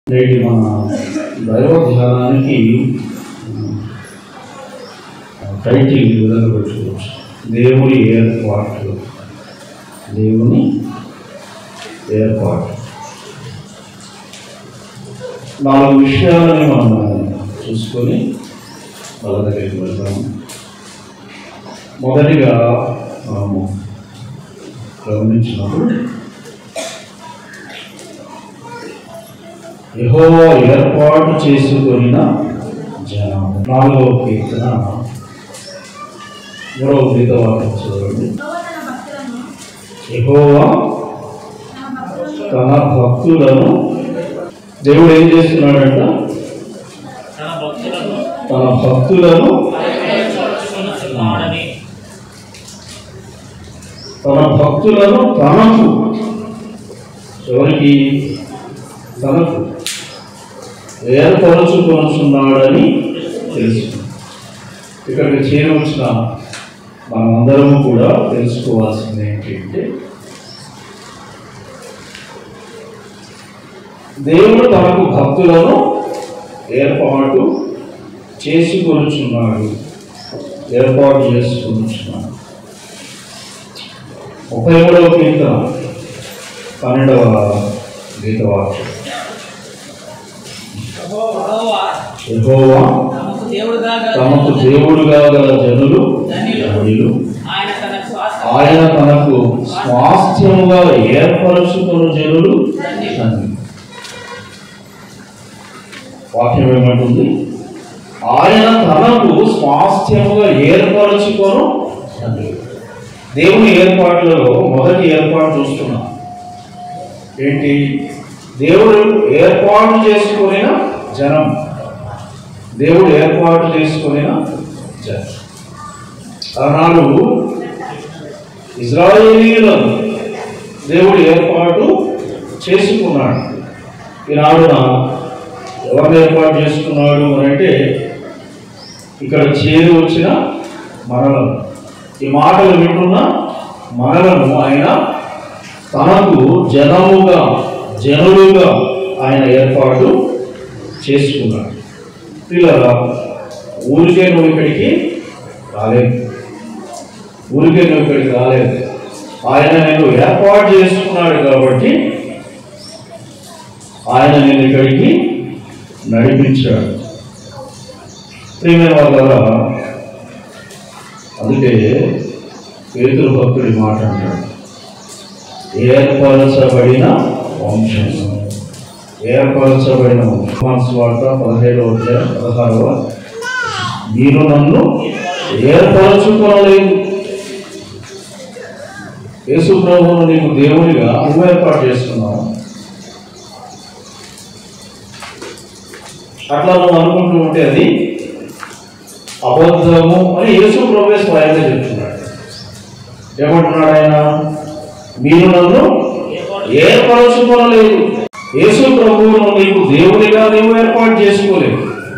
నేటి మన దైవ ధ్యానానికి టైటిల్ ఈ విధంగా పెట్టుకోవచ్చు దేవుని ఏర్పాట్లు దేవుని ఏర్పాటు నాలుగు విషయాలని మనం చూసుకొని వాళ్ళ దగ్గరికి వెళ్తాము మొదటిగా మనము గమనించినప్పుడు యెహోవా ఏర్పాటు చేసుకొనిన జనము నాలుగవ కీర్తన మూడవ గీత వాక్యం చూడండి యెహోవా యెహోవా తన భక్తులను తన భక్తులను దేవుడు ఏం చేస్తున్నాడంట తన భక్తులను తన భక్తులను పరీక్షించుకొనుచున్నాడని తన భక్తులను తనకు ఎవరికి తనకు ఏర్పరచుకొనుచున్నాడని తెలుసు ఇక్కడికి చేరవచ్చిన మనమందరము కూడా తెలుసుకోవాల్సింది ఏంటంటే దేవుడు తనకు భక్తులను ఏర్పాటు చేసుకొనుచున్నాడు ఏర్పాటు చేసుకొనుచున్నాడు ముప్పై మూడవ కీర్తన పన్నెండవ గీతవాక్యం యెహోవా యెహోవా తమకు దేవుడుగా గల తమకు దేవుడుగా గల జనులు ధన్యులు. ఆయన తన శ్వాస ఆయన తనకు స్వాస్థ్యముగా ఏర్పరచుకున్న జనులు ధన్యులు. వాక్యం ఏమంటుంది ఆయన తనకు స్వాస్థ్యముగా ఏర్పరచుకొను ధన్యులు. దేవుని ఏర్పాట్లలో మొదటి ఏర్పాటు చూస్తున్నాం ఏంటి దేవుడు ఏర్పాటు చేసుకునిన జనం దేవుడు ఏర్పాటు చేసుకునిన జనం ఆనాడు ఇజ్రాయేలీలను దేవుడు ఏర్పాటు చేసుకున్నాడు ఈనాడున ఎవరిని ఏర్పాటు చేసుకున్నాడు అని అంటే ఇక్కడ చేరి వచ్చిన మనలను ఈ మాటలు వింటున్న మనలను ఆయన తనకు జనముగా జనులుగా ఆయన ఏర్పాటు చేసుకున్నాడు పిల్లల ఊరికే నువ్వు ఇక్కడికి రాలేదు ఊరికే నువ్వు ఇక్కడికి రాలేదు ఆయన నేను ఏర్పాటు చేసుకున్నాడు కాబట్టి ఆయన నేను ఇక్కడికి నడిపించాడు ప్రియమైన వాళ్ళ అందుకే పేతురు భక్తుడి మాట అంటాడు ఏర్పరచబడిన వంశం ఏర్పరచబడిన వంశ వార్త పదిహేడవ అధ్యాయం పదహారవ మీరు నన్ను ఏర్పరచుకోలేదు యేసు ప్రభువును నీకు దేవునిగా నువ్వు ఏర్పాటు చేసుకున్నావు అట్లా నువ్వు అనుకుంటూ ఉంటే అది అబద్ధము అని యేసు ప్రభు స్వయంగా చెప్తున్నాడు ఏమంటున్నాడు ఆయన మీరు నన్ను ఏర్పరచుకోలేదు యేసు ప్రభువును నీకు దేవునిగా నీవు ఏర్పాటు చేసుకోలేదు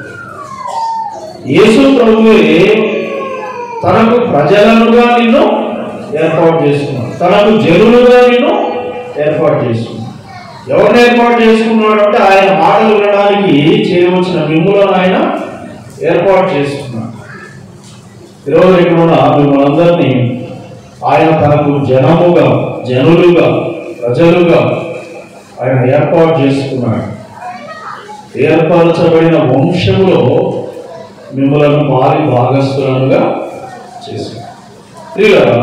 యేసు ప్రభువే తనకు ప్రజలనుగా నిన్ను ఏర్పాటు చేసుకున్నాడు తనకు జనులుగా నిన్ను ఏర్పాటు చేసుకున్నాడు ఎవరిని ఏర్పాటు చేసుకున్నాడు అంటే ఆయన మాటలు వినడానికి చేయవలసిన మిమ్ములను ఆయన ఏర్పాటు చేసుకున్నాడు ఈరోజు ఇక్కడ ఉన్న మిమ్మల్ని అందరినీ ఆయన తనకు జనముగా జనులుగా ప్రజలుగా ఆయన ఏర్పాటు చేసుకున్నాడు ఏర్పరచబడిన వంశములో మిమ్మలను వారి భాగస్థులనుగా చేశాడు ప్రియులారా,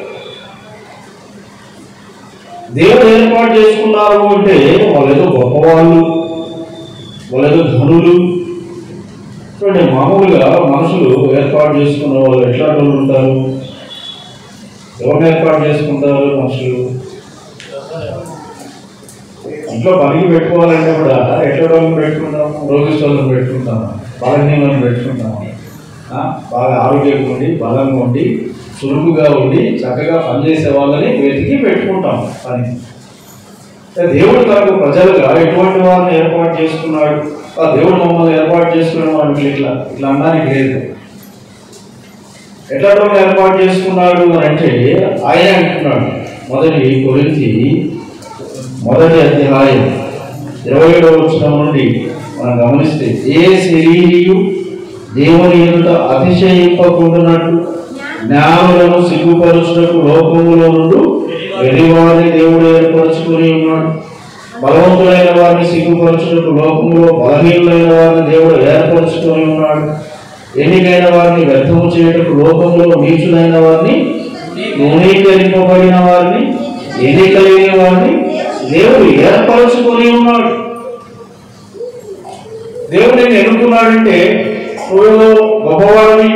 దేవుడు ఏర్పాటు చేసుకున్నారు అంటే వాళ్ళు ఏదో గొప్పవాళ్ళు వాళ్ళు ఏదో ధనులు చూడండి మామూలుగా మనుషులు ఏర్పాటు చేసుకున్న వాళ్ళు ఎట్లాంటి వాళ్ళు ఉంటారు ఎవరిని ఏర్పాటు చేసుకుంటారు మనుషులు ఇంట్లో పనికి పెట్టుకోవాలంటే కూడా ఎట్లా వాళ్ళని పెట్టుకుంటాం రోగిస్తులను పెట్టుకుంటాం బలహీనలను పెట్టుకుంటాం ఆ, బాగా ఆరోగ్యంగా ఉండి బలంగా ఉండి చురుకుగా ఉండి చక్కగా పనిచేసే వాళ్ళని వెతికి పెట్టుకుంటాం పని అంటే దేవుడు తనకు ప్రజలుగా ఎటువంటి వారిని ఏర్పాటు చేసుకున్నాడు ఆ దేవుడు మమ్మల్ని ఏర్పాటు చేసుకున్న వాడికి ఇట్లా ఇట్లా అనడానికి లేదు ఎట్లా వాళ్ళు ఏర్పాటు చేసుకున్నాడు అని అంటే ఆయన అంటున్నాడు మొదటి కొరింథీ మొదటి అధ్యాయం ఇరవై ఏడవ వచ్చిన నుండి మనం గమనిస్తే ఏ శరీరియు దేవుని ఎదుట అతిశయింపకుండానట్టు జ్ఞానులను సిగ్గుపరుచుటకు లోకములో నుండి వెలివారిని దేవుడు ఏర్పరచుకుని ఉన్నాడు బలవంతులైన వారిని సిగ్గుపరచుటకు లోకములో బలహీనులైన వారిని దేవుడు ఏర్పరచుకొని ఉన్నాడు ఎన్నికైన వారిని వ్యర్థము చేయటకు లోకములో నీచులైన వారిని నూనీకరింపబడిన వారిని ఎన్నిక లేని వారిని దేవుడు ఏర్పరచుకొని ఉన్నాడు దేవుడు నేను ఎన్నుకున్నాడంటే నువ్వేదో గొప్పవాడివి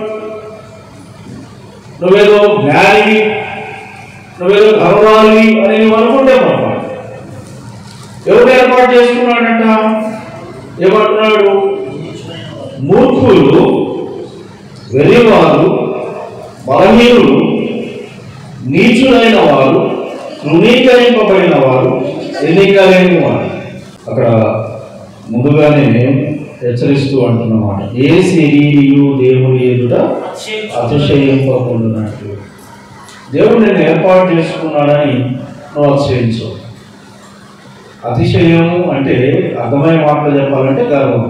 నువ్వేదో జ్ఞానివి నువ్వేదో గర్వాలివి అని నువ్వు అనుకుంటే మనం ఎవరు ఏర్పాటు చేసుకున్నాడంట ఏమంటున్నాడు మూర్ఖులు వెలివారు బలహీనులు నీచులైన వారు తృణీకరింపబడిన వారు ఎన్నికలేని వారు అక్కడ ముందుగానే హెచ్చరిస్తూ అంటున్నమాట ఏ శరీరియు దేవుని ఎదుట అతిశయింపకుండానట్టు దేవుడు నేను ఏర్పాటు చేసుకున్నాడని నువ్వు అతిశయించు అతిశయము అంటే అర్థమైన మాటలు చెప్పాలంటే గర్వం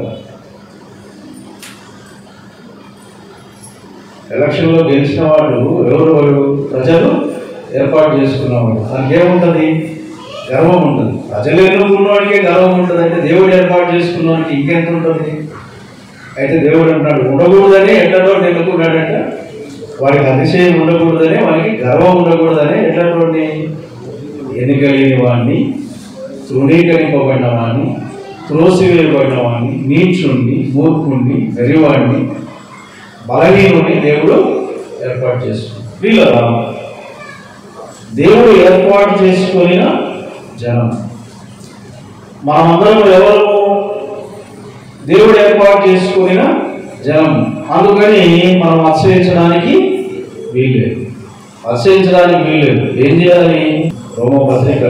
ఎలక్షన్లో గెలిచిన వాళ్ళు ఎవరు వాళ్ళు ప్రజలు ఏర్పాటు చేసుకున్నవాడు దానికి ఏముంటుంది గర్వం ఉంటుంది ప్రజలు ఎన్నుకున్నవాడికే గర్వం ఉంటుంది అంటే దేవుడు ఏర్పాటు చేసుకున్నవాడికి ఇంకెంత ఉంటుంది అయితే దేవుడు అంటున్నాడు ఉండకూడదని ఎట్లతోటి ఎన్నుకున్నాడంట వాడికి అతిశయం ఉండకూడదని వాడికి గర్వం ఉండకూడదని ఎట్లతోటి ఎన్నిక లేని వాడిని తృణీకరింపబడిన వాడిని త్రోసివేయబడిన వాడిని నీచుణ్ణి మూర్ఖుణ్ణి వెరివాడిని బలహీనుని దేవుడు ఏర్పాటు చేసుకున్నాడు వీళ్ళ దేవుడు ఏర్పాటు చేసుకొనిన జనం మనమందరం ఎవరు దేవుడు ఏర్పాటు చేసుకొనిన జనం అందుకని మనం ఆశ్రయించడానికి వీల్లేదు ఆశ్రయించడానికి వీల్లేదు ఏం చేయాలి రోమపత్రిక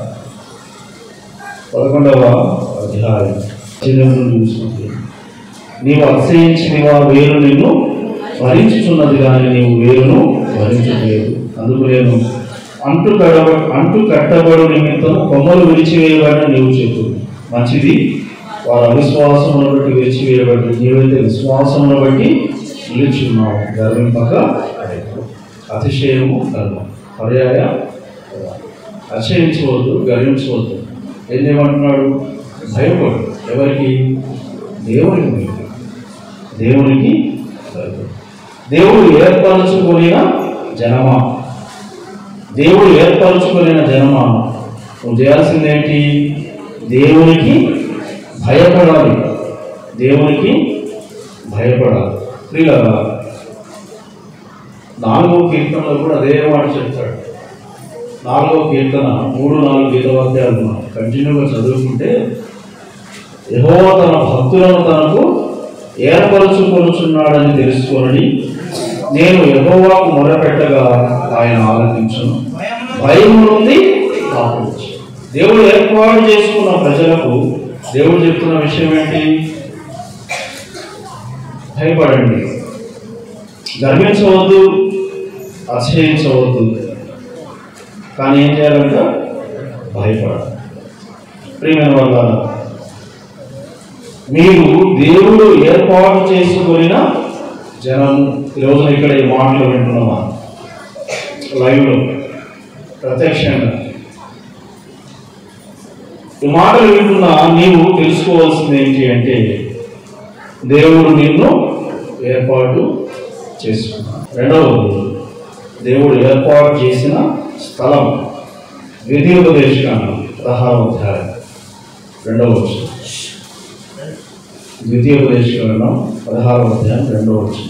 పదకొండవ అధ్యాయం చిన్నప్పుడు చూసుకుంటే నీవు అతిశయించిన వారు వేరు నిన్ను భరించుచున్నది కానీ నీవు వేరును భరించలేదు అందుకు నేను అంటు కడవ అంటు కట్టబడు నిమిత్తం కొమ్మలు విరిచివేయబడిన నీవు చెప్పు మంచిది వారు అవిశ్వాసమును బట్టి విరిచివేయబడి నీవైతే విశ్వాసమును బట్టి నిలుచున్నావు గర్వింపక అతిశయము గర్వం పర్యాయ అతిశయించవద్దు గర్వించవద్దు ఏం చేయమంటున్నాడు భయపడు ఎవరికి దేవునికి భయపడు దేవునికి భయపడు దేవుడు ఏర్పరచుకొనిన జనమా దేవుడు ఏర్పరచుకొనిన జనమా నువ్వు చేయాల్సింది ఏంటి దేవునికి భయపడాలి దేవునికి భయపడాలి ప్రియులారా నాలుగో కీర్తనలో కూడా అదే మాట చెప్తాడు నాలుగో కీర్తన మూడు నాలుగు గీతవాక్యాలు మనం కంటిన్యూగా చదువుకుంటే యెహోవా తన భక్తులను తనకు ఏర్పరచుకొనుచున్నాడని తెలుసుకొనడి నేను యెహోవాకు మొరపెట్టగా ఆయన ఆలకించును భయం నుండి కాపాడచ్చు దేవుడు ఏర్పాటు చేసుకున్న ప్రజలకు దేవుడు చెప్తున్న విషయం ఏంటి భయపడండి గర్వించవద్దు అతిశయించవద్దు కానీ ఏం చేయాలంట భయపడాలి ప్రియమైన వాళ్ళ మీరు దేవుడు ఏర్పాటు చేసుకొనిన జనం ఈరోజున ఇక్కడ ఈ మాటలు వింటున్నామా లైవ్లో ప్రత్యక్షంగా ఈ మాటలు వింటున్నా నీవు తెలుసుకోవాల్సింది ఏంటి అంటే దేవుడు నిన్ను ఏర్పాటు చేసుకున్నాడు రెండవది దేవుడు ఏర్పాటు చేసిన స్థలం ద్వితీయోపదేశకాండం పదహారవ అధ్యాయం రెండవ వచనం ద్వితీయోపదేశకాండం పదహారవ అధ్యాయం రెండవ వచనం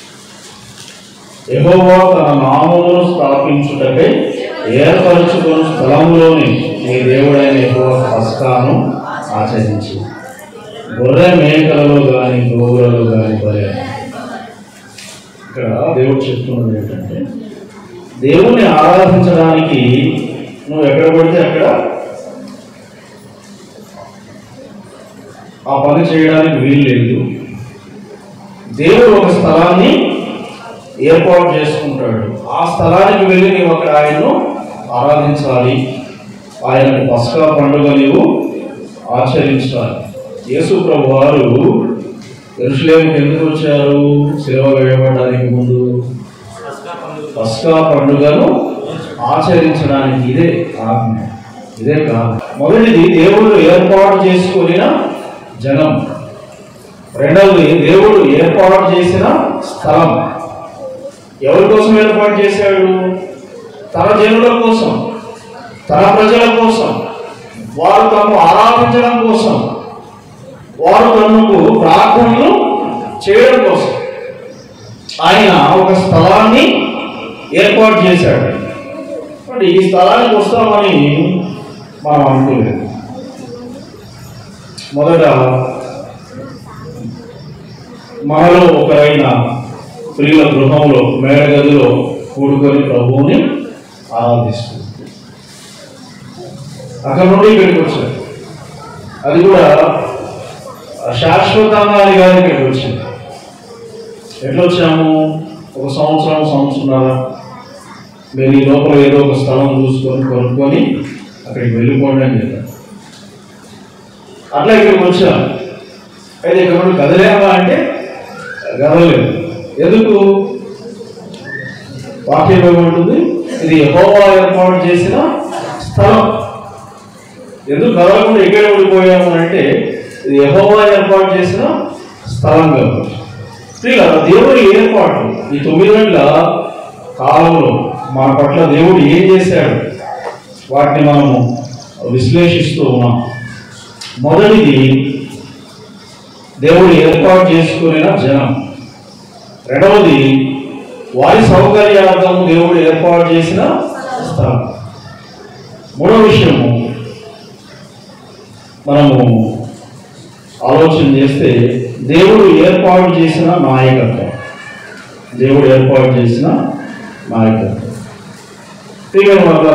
యెహోవా తన నామమును స్థాపించుటకై ఏర్పరచుకున్న స్థలంలోని నీ దేవుడైన యెహోవా పస్కాను ఆచరించి గొర్రె మేకలలో కానీ గోవులలో కానీ బలి ఇక్కడ దేవుడు చెప్తున్నది ఏంటంటే దేవుణ్ణి ఆరాధించడానికి నువ్వు ఎక్కడ పడితే అక్కడ ఆ పని చేయడానికి వీలు లేదు దేవుడు ఒక స్థలాన్ని ఏర్పాటు చేసుకుంటాడు ఆ స్థలానికి వెళ్ళి నీవు అక్కడ ఆయన్ను ఆరాధించాలి ఆయనకు పస్కా పండుగ నీవు ఆచరించాలి యేసు ప్రభు వారు ఎరుసలేముకి ఎందుకు వచ్చారు సేవ వేయబడడానికి ముందు పస్కా పండుగను ఆచరించడానికి ఇదే ఆజ్ఞ ఇదే కాదు మొదటిది దేవుడు ఏర్పాటు చేసుకుని జనం రెండవది దేవుడు ఏర్పాటు చేసిన స్థలం ఎవరి కోసం ఏర్పాటు చేశాడు తన జనుల కోసం తన ప్రజల కోసం వారు తమను ఆరాధించడం కోసం వారు తమకు ప్రార్థనలు చేయడం కోసం ఆయన ఒక స్థలాన్ని ఏర్పాటు చేశాడు అంటే ఈ స్థలానికి వస్తామని మనం అనుకోలేదు మొదట మనలో ఒకరైన ప్రియుల గృహంలో మేడగదిలో కూడుకొని ప్రభువుని ఆరాధిస్తుంది అక్కడ నుండి ఇక్కడికి వచ్చారు అది కూడా శాశ్వతంగా అది కాదు ఇక్కడికి వచ్చింది ఎట్లా వచ్చాము ఒక సంవత్సరం సంవత్సరం మీరు ఈ లోపల ఏదో ఒక స్థలం చూసుకొని కొనుక్కొని అక్కడికి వెళ్ళిపోండి అని చెప్పారు అట్లా ఇక్కడికి వచ్చాం అయితే ఇక్కడ నుండి కదలేమా అంటే కదలేదు ఎందుకు వాక్యం ఏమంటుంది ఇది యెహోవా ఏర్పాటు చేసిన స్థలం ఎందుకు కదలకుండా ఇక్కడే ఉండిపోయాము అంటే ఇది యెహోవా ఏర్పాటు చేసిన స్థలం కాబట్టి ప్రియుల దేవుడి ఏర్పాటు ఈ తొమ్మిది గంటల కాలంలో మన పట్ల దేవుడు ఏం చేశాడు వాటిని మనము విశ్లేషిస్తూ ఉన్నాం మొదటిది దేవుడు ఏర్పాటు చేసుకున్న జనం రెండవది వారి సౌకర్యార్థం దేవుడు ఏర్పాటు చేసిన స్థలం మూడవ విషయము మనము ఆలోచన చేస్తే దేవుడు ఏర్పాటు చేసిన నాయకత్వం దేవుడు ఏర్పాటు చేసిన నాయకత్వం తీగల వల్ల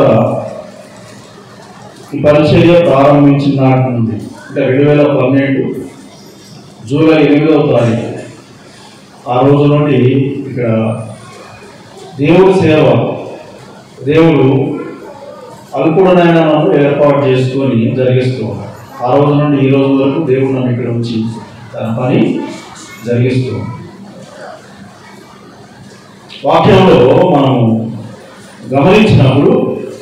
ఈ పరిచర్య ప్రారంభించిన నాటి నుండి అంటే రెండు వేల పన్నెండు జూలై ఎనిమిదవ తారీఖు ఆ రోజు నుండి ఇక్కడ దేవుడి సేవ దేవుడు అల్పుడనైనా నన్ను ఏర్పాటు చేసుకొని జరిగిస్తూ ఉన్నాడు. ఆ రోజు నుండి ఈ రోజు వరకు దేవుడు నన్ను ఇక్కడ ఉంచి తన పని జరిగిస్తూ ఉన్నాడు. వాక్యంలో మనం గమనించినప్పుడు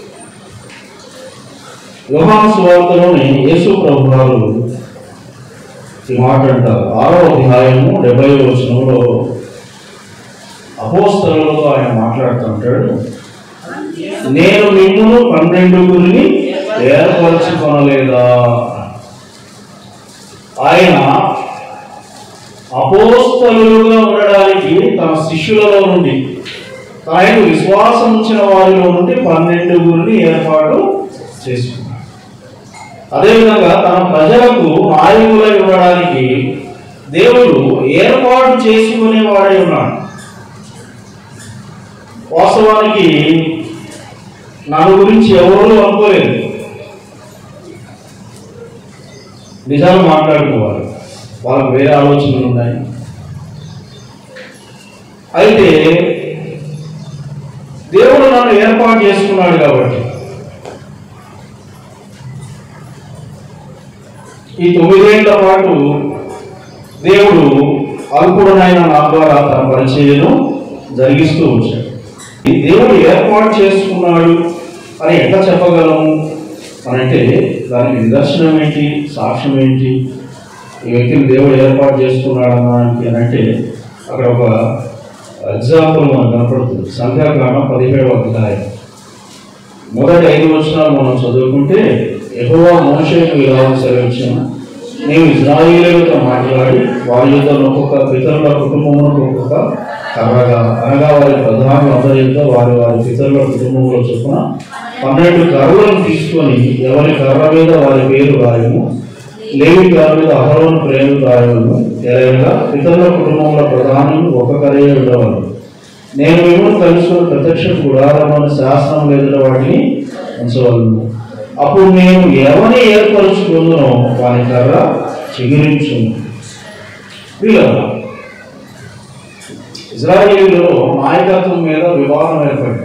యోహాను సువార్తలోని యేసు ప్రభు వారు ఈ మాట అంటారు ఆరో అధ్యాయము డెబ్బై వచనంలో అపోస్తలతో ఆయన మాట్లాడుతుంటాడు నేను మిమ్మును పన్నెండుగురిని ఏర్పరచుకొనలేదా ఆయన అపోస్తలుగా ఉండడానికి తన శిష్యులలో నుండి ఆయన విశ్వాసం ఉంచిన వారిలో నుండి పన్నెండుగురిని ఏర్పాటు చేసుకున్నాడు అదేవిధంగా తన ప్రజలకు నాయకులై ఉండడానికి దేవుడు ఏర్పాటు చేసుకునేవాడై ఉన్నాడు వాస్తవానికి నన్ను గురించి ఎవరు అనుకోలేదు నిజాలు మాట్లాడుకోవాలి వాళ్ళకు వేరే ఆలోచనలు ఉన్నాయి అయితే దేవుడు నన్ను ఏర్పాటు చేసుకున్నాడు కాబట్టి ఈ తొమ్మిదేళ్ల పాటు దేవుడు అల్పుడనైన నా ద్వారా తన పరిచయను జరిగిస్తూ వచ్చాడు ఈ దేవుడు ఏర్పాటు చేసుకున్నాడు అని ఎట్లా చెప్పగలము అని అంటే దానికి నిదర్శనం ఏంటి సాక్ష్యం ఏంటి ఈ వ్యక్తిని దేవుడు ఏర్పాటు చేసుకున్నాడు అన్నానికి అని అంటే అక్కడ ఒక ఎగ్జాంపుల్ మనకు కనపడుతుంది సంఖ్యాకాండం పదిహేడవ అధ్యాయం మొదటి ఐదు వచనాలు మనం చదువుకుంటే యెహోవా మోషేకు ఇలా సెలవిచ్చాను నీవు ఇజ్రాయేలులతో మాట్లాడి వారి యొక్క ఒక్కొక్క పితరుల కుటుంబములకు ఒక్కొక్క కర్రగా అనగా వారి ప్రధానులు అందరి యొక్క వారి వారి పితరుల కుటుంబంలో చొప్పున పన్నెండు కర్రలను తీసుకొని ఎవరి కర్ర మీద వారి పేరు రాయము లేవి కర్ర మీద అహరోను ప్రేమ రాయలను ఎలాగా పితరుల కుటుంబంలో ప్రధానులు ఒక కర్రే ఉండవాలి నేను మిమ్మల్ని కలుసుకున్న ప్రత్యక్ష గుడారమైన శాసనం లేదుల వాటిని ఉంచవలను అప్పుడు నేను ఎవరిని ఏర్పరచుకుందునో వాని కర్ర చిగురించును వీళ్ళ ఇజ్రాయేలీలో నాయకత్వం మీద వివాదం ఏర్పడింది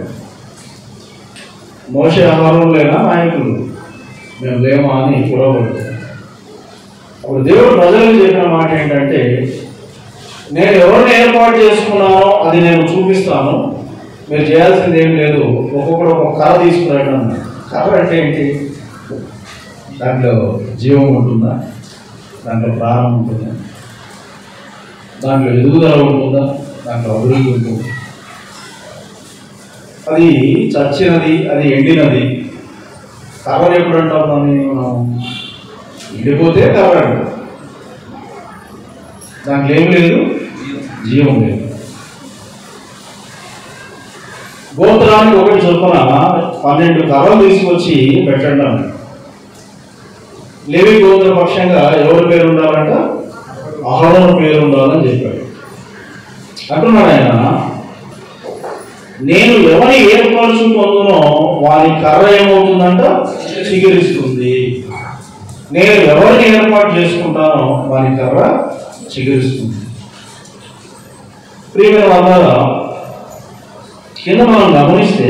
మోసే ఆహారం లేనా నాయకులు మేము లేమా అని గొడవపడుతుంది అప్పుడు దేవుడు ప్రజలకు చెప్పిన మాట ఏంటంటే నేను ఎవరిని ఏర్పాటు చేసుకున్నానో అది నేను చూపిస్తాను మీరు చేయాల్సింది ఏం లేదు ఒక్కొక్కడు ఒక్కొక్క కర్ర తీసుకురండి అన్నాడు. కర్ర అంటే ఏంటి దాంట్లో జీవం ఉంటుందా దాంట్లో ప్రాణం ఉంటుందా దాంట్లో ఎదుగుదల ఉంటుందా దాంట్లో అభివృద్ధి ఉంటుంది అది చచ్చినది అది ఎండినది కర్ర ఎప్పుడు అంటాం దాన్ని మనం ఎండిపోతే కర్ర అంటాం దాంట్లో ఏం లేదు జీవం లేదు గోత్రానికి ఒకటి చొప్పున పన్నెండు కర్రలు తీసుకొచ్చి పెట్టండి అన్నాడు. లేవి గోత్ర పక్షంగా ఎవరి పేరు ఉండాలంట అహరోను పేరు ఉండాలని చెప్పాడు అంటున్నాడు ఆయన నేను ఎవరి ఏర్పరచుకుందునో వారి కర్ర ఏమవుతుందంట చిగురిస్తుంది నేను ఎవరిని ఏర్పాటు చేసుకుంటానో వారి కర్ర చిగురిస్తుంది ప్రియమైన వాళ్ళ కింద మనం గమనిస్తే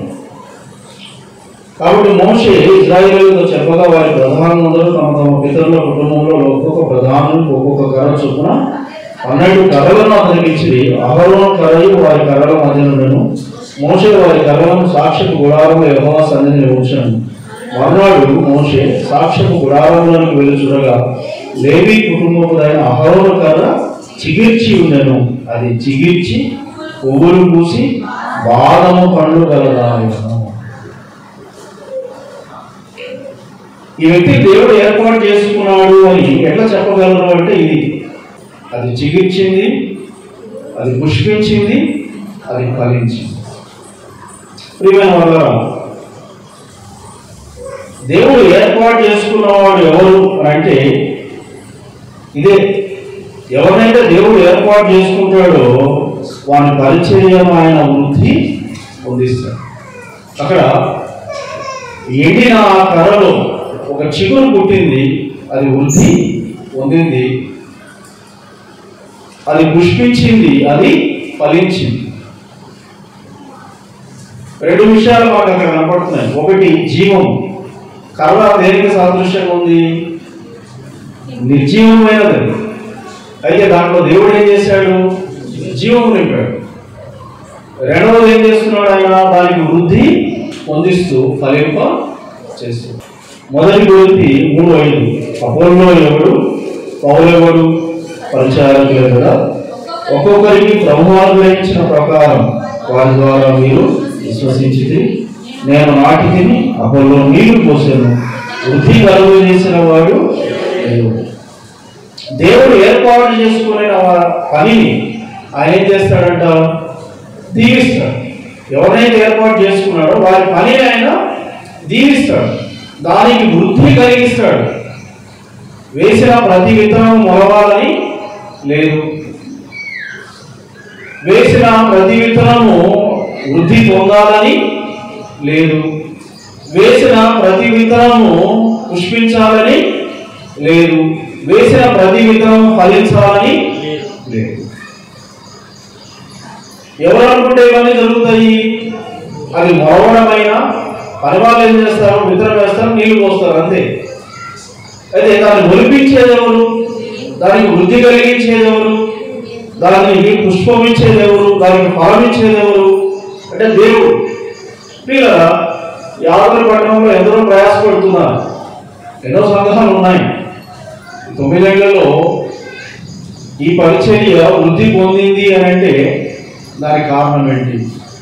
కాబట్టి మోషే ఇజ్రాయిలతో చెప్పగా వారి ప్రధానులందరూ తమ తమ పితరుల కుటుంబంలో ఒక్కొక్క ప్రధానులకు ఒక్కొక్క కర్ర చొప్పున పన్నెండు కర్రలను అతనికి ఇచ్చి అహరోను కర్రయు వారి కర్రల మధ్య నుండెను మోషే వారి కర్రలను సాక్షిపు గుడారంలో యెహోవా సన్నిధిని ఉంచాను మర్నాడు మోషే సాక్షిపు గుడారంలోనికి వెళ్ళి చూడగా లేవి కుటుంబముదైన అహరోను కర్ర చిగిర్చి ఉండెను అది చిగిర్చి పువ్వులు పూసి బాదము పండ్లు కలదాయను ఈ వ్యక్తి దేవుడు ఏర్పాటు చేసుకున్నాడు అని ఎట్లా చెప్పగలరు అంటే ఇది అది చిగిర్చింది అది పుష్పించింది అది ఫలించింది ప్రియమైన వాళ్ళ దేవుడు ఏర్పాటు చేసుకున్నవాడు ఎవరు అని అంటే ఇదే ఎవరినైతే దేవుడు ఏర్పాటు చేసుకుంటాడో వాని పరిచర్యం ఆయన వృద్ధి పొందిస్తాడు అక్కడ ఎండిన ఆ కర్రలో ఒక చిగురు పుట్టింది అది వృద్ధి పొందింది అది పుష్పించింది అది ఫలించింది రెండు విషయాలు మాకు అక్కడ కనపడుతున్నాయి ఒకటి జీవం కర్ర దేనికి సాదృశ్యంగా ఉంది నిర్జీవమైనది అయితే దాంట్లో దేవుడు ఏం చేశాడు జీవం నింపాడు రెండవది ఏం చేస్తున్నాడు ఆయన దానికి వృద్ధి పొందిస్తూ ఫలింప చేస్తూ మొదటి గురించి మూడు ఐదు అపోలో ఎవడు పౌలెవడు పరిచారకులు కూడా ఒక్కొక్కరికి ప్రభువారు ఇచ్చిన ప్రకారం వారి ద్వారా మీరు విశ్వసించి నేను నాటి తిని అపోలో నీళ్లు పోసాను వృద్ధి కలుగు చేసిన వాడు దేవుడు దేవుడు ఏర్పాటు చేసుకునే ఆ పనిని ఆయన ఏం చేస్తాడంట దీవిస్తాడు ఎవరైతే ఏర్పాటు చేసుకున్నాడో వారి పని ఆయన దీవిస్తాడు దానికి వృద్ధి కలిగిస్తాడు వేసిన ప్రతి విత్తనం మొలవాలని లేదు వేసిన ప్రతి విత్తనము వృద్ధి పొందాలని లేదు వేసిన ప్రతి విత్తనము పుష్పించాలని లేదు వేసిన ప్రతి విత్తనం ఫలించాలని లేదు ఎవరు అనుకుంటే ఇవన్నీ జరుగుతాయి అది మొరవడమైనా పని వాళ్ళు ఏం చేస్తారు విత్తనం వేస్తారు నీళ్లు పోస్తారు అంతే అయితే దాన్ని ఒలిపించేది ఎవరు దానికి వృద్ధి కలిగించేది ఎవరు దానికి పుష్పమిచ్చేది ఎవరు దానికి ఫలమిచ్చేది ఎవరు అంటే దేవుడు పిల్లల యాదవ పట్టణంలో ఎందరో ప్రయాసపడుతున్నారు ఎన్నో సంఘాలు ఉన్నాయి తొమ్మిదేళ్లలో ఈ పరిచర్య వృద్ధి పొందింది అని అంటే దానికి కారణం ఏంటి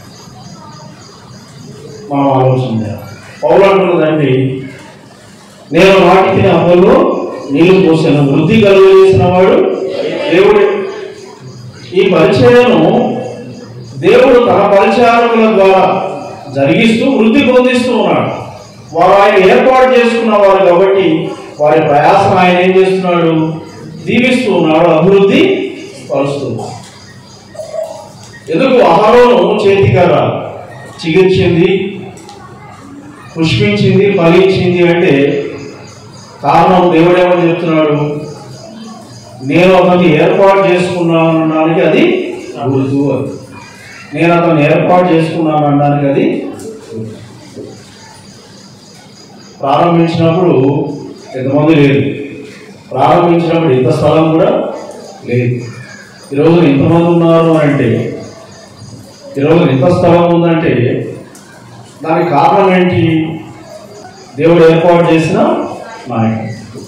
మనం ఆలోచన చేయాలి. పౌలు అంటున్నదండి నేను వాటికి అమలు నీళ్లు పోసాను వృద్ధి కలుగజేసిన వాడు దేవుడే ఈ పరిచయను దేవుడు తన పరిచారకుల ద్వారా జరిగిస్తూ వృద్ధి పొందిస్తూ ఉన్నాడు వారు ఆయన ఏర్పాటు చేసుకున్న వారు కాబట్టి వారి ప్రయాసం ఆయన ఏం చేస్తున్నాడు దీవిస్తూ ఉన్నాడు అభివృద్ధి పరుస్తున్నాడు ఎందుకు ఆహారం చేతికర చిగిర్చింది పుష్పించింది ఫలించింది అంటే కారణం దేవుడేమని చెప్తున్నాడు నేను అతన్ని ఏర్పాటు చేసుకున్నాను అనడానికి అది గుర్తు అది నేను అతన్ని ఏర్పాటు చేసుకున్నాను అనడానికి అది గుర్తు. ప్రారంభించినప్పుడు ఎంతమంది లేదు ప్రారంభించినప్పుడు ఇంత స్థలం కూడా లేదు ఈరోజు ఇంతమంది ఉన్నారు అంటే ఈరోజు ఇంత స్థలం ఉందంటే దానికి కారణం ఏంటి దేవుడు ఏర్పాటు చేసిన నాయకత్వం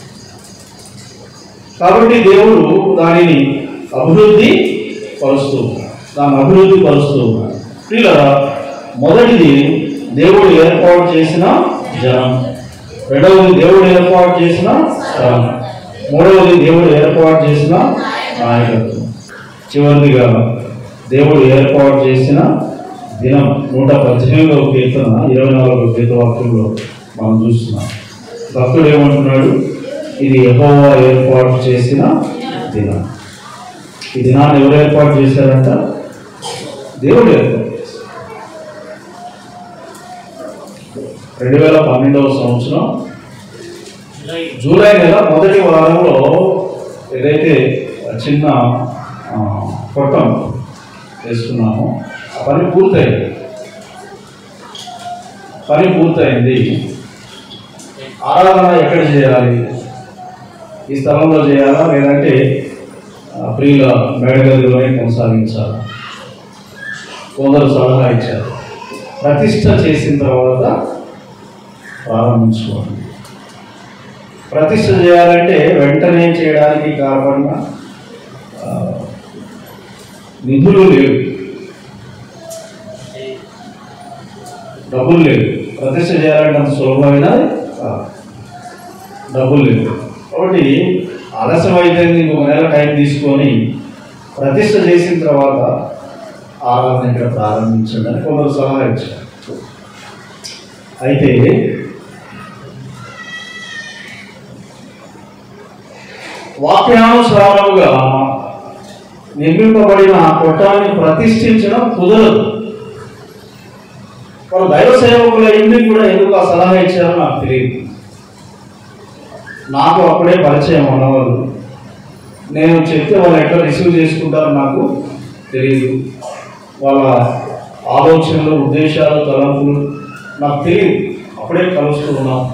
కాబట్టి దేవుడు దానిని అభివృద్ధి పరుస్తూ ఉన్నాడు. దాన్ని అభివృద్ధి పరుస్తూ ఉన్నాడు పిల్లల మొదటిది దేవుడు ఏర్పాటు చేసిన జనం రెండవది దేవుడు ఏర్పాటు చేసిన స్థలం మూడవది దేవుడు ఏర్పాటు చేసిన నాయకత్వం చివరిదిగా దేవుడు ఏర్పాటు చేసిన దినం నూట పద్దెనిమిదవ కీర్తన ఇరవై నాలుగవ కీర్తన వాక్యంలో మనం చూస్తున్నాం భక్తుడు ఏమంటున్నాడు ఇది యెహోవా ఏర్పాటు చేసిన దినం ఈ దినాన్ని ఎవరు ఏర్పాటు చేశారంట దేవుడు ఏర్పాటు చేశారు రెండు వేల పన్నెండవ సంవత్సరం జూలై నెల మొదటి వారంలో ఏదైతే చిన్న ఆ, కొట్టం వేసుకున్నామో ఆ పని పూర్తయింది పని పూర్తయింది ఆరాధన ఎక్కడ చేయాలి ఈ స్థలంలో చేయాలా లేదంటే ఆ, ప్రియుల మేడగదిలోనే కొనసాగించాలా కొందరు సలహా ఇచ్చారు ప్రతిష్ట చేసిన తర్వాత ప్రారంభించుకోండి ప్రతిష్ట చేయాలంటే వెంటనే చేయడానికి కాకుండా ఆ, నిధులు లేవు డబ్బులు లేవు ప్రతిష్ట చేయాలంటే అంత సులభమైన కాదు. డబ్బులు లేవు కాబట్టి ఆలస్యం అయితే ఇంకొక నెల టైం తీసుకొని ప్రతిష్ట చేసిన తర్వాత ఆరాధన ఇక్కడ ప్రారంభించండి అని కొందరు సలహా ఇచ్చారు అయితే వాక్యానుసారముగా నిర్మింపబడిన ఆ కొట్టాన్ని ప్రతిష్ఠించడం కుదరదు వాళ్ళు దైవ సేవకుల ఇంటికి కూడా ఎందుకు ఆ సలహా ఇచ్చారో నాకు తెలియదు నాకు అప్పుడే పరిచయం ఉన్నవాళ్ళు నేను చెప్తే వాళ్ళు ఎట్లా రిసీవ్ చేసుకుంటారో నాకు తెలియదు వాళ్ళ ఆలోచనలు ఉద్దేశాలు తలంపులు నాకు తెలియదు అప్పుడే కలుస్తూ ఉన్నాం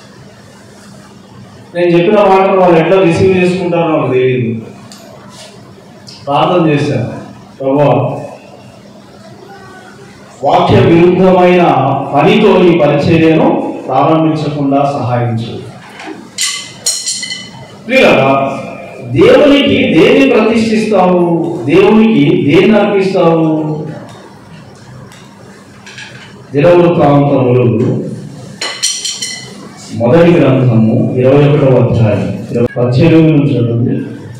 నేను చెప్పిన మాటలు వాళ్ళు ఎట్లా రిసీవ్ చేసుకుంటారో నాకు తెలియదు ప్రార్థన చేశాను ప్రభా వాక్య విరుద్ధమైన పనితో ఈ పరిచర్యను ప్రారంభించకుండా సహాయించు ప్రియులారా, దేవునికి దేన్ని ప్రతిష్ఠిస్తావు దేవునికి దేన్ని అర్పిస్తావు దినవృత్తాంతములు మొదటి గ్రంథము ఇరవై ఒకటవ అధ్యాయం ఇరవై పద్దెనిమిది నుంచి చదవండి